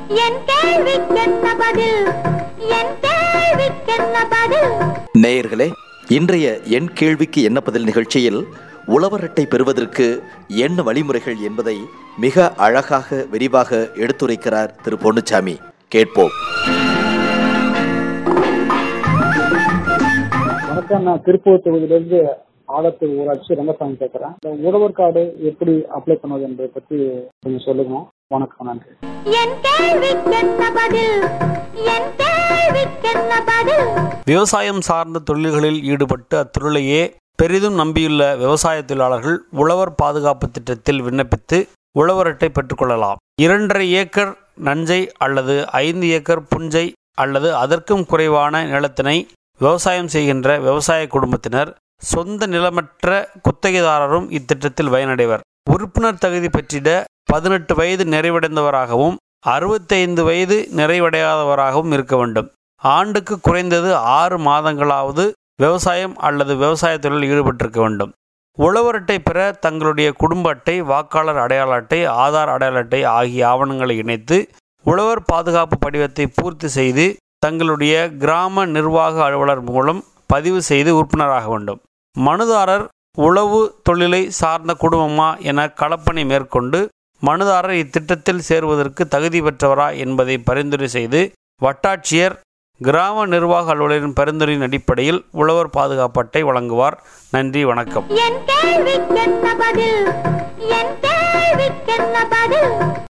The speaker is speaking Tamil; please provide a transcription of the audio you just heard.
என் கேள்விக்கென்ன பதில் என் கேள்விக்கென்ன பதில் நேயர்களே இன்றைய என் கேள்விக்கு என்ன பதில் நிகழ்ச்சியில் உழவர் அட்டை பெறுவதற்கு என்ன வழிமுறைகள் என்பதை மிக அழகாக விரிவாக எடுத்துரைக்கிறார் திரு பொன்னுச்சாமி கேட்போம் வணக்கம் நான் திருப்பூர் தொகுதியிலிருந்து ஆலத்தூர் ஊராட்சி ரங்கசாமி கேட்கிறேன் இந்த உழவர் கார்டு எப்படி அப்ளை பண்ணுவது என்பதை பற்றி கொஞ்சம் சொல்லுங்க வணக்கம் நன்றி என் கேள்விக்கென்ன பதில் என் கேள்விக்கென்ன பதில் விவசாயம் சார்ந்த தொழில்களில் ஈடுபட்டு அத்தொழிலையே பெரிதும் நம்பியுள்ள விவசாய தொழிலாளர்கள் உழவர் பாதுகாப்பு திட்டத்தில் விண்ணப்பித்து உழவர் அட்டை பெற்றுக்கொள்ளலாம் இரண்டரை ஏக்கர் நஞ்சை அல்லது ஐந்து ஏக்கர் புஞ்சை அல்லது அதற்கும் குறைவான நிலத்தினை விவசாயம் செய்கின்ற விவசாய குடும்பத்தினர் சொந்த நிலமற்ற குத்தகைதாரரும் இத்திட்டத்தில் பயனடைவர் உறுப்பினர் தகுதி பெற்றிட பதினெட்டு வயது நிறைவடைந்தவராகவும் அறுபத்தைந்து வயது நிறைவடையாதவராகவும் இருக்க வேண்டும் ஆண்டுக்கு குறைந்தது ஆறு மாதங்களாவது விவசாயம் அல்லது விவசாய தொழிலில் ஈடுபட்டிருக்க வேண்டும் உழவர் அட்டை பெற தங்களுடைய குடும்ப அட்டை வாக்காளர் அடையாள அட்டை ஆதார் அடையாள அட்டை ஆகிய ஆவணங்களை இணைத்து உழவர் பாதுகாப்பு படிவத்தை பூர்த்தி செய்து தங்களுடைய கிராம நிர்வாக அலுவலர் மூலம் பதிவு செய்து உறுப்பினராக வேண்டும் மனுதாரர் உழவு தொழிலை சார்ந்த குடும்பமா என களப்பணி மேற்கொண்டு மனுதாரர் இத்திட்டத்தில் சேருவதற்கு தகுதி பெற்றவரா என்பதை பரிந்துரை செய்து வட்டாட்சியர் கிராம நிர்வாக அலுவலரின் பரிந்துரையின் அடிப்படையில் உழவர் பாதுகாப்பு அட்டை வழங்குவார் நன்றி வணக்கம் என் கேள்விக்கென்ன பதில் என் கேள்விக்கென்ன பதில்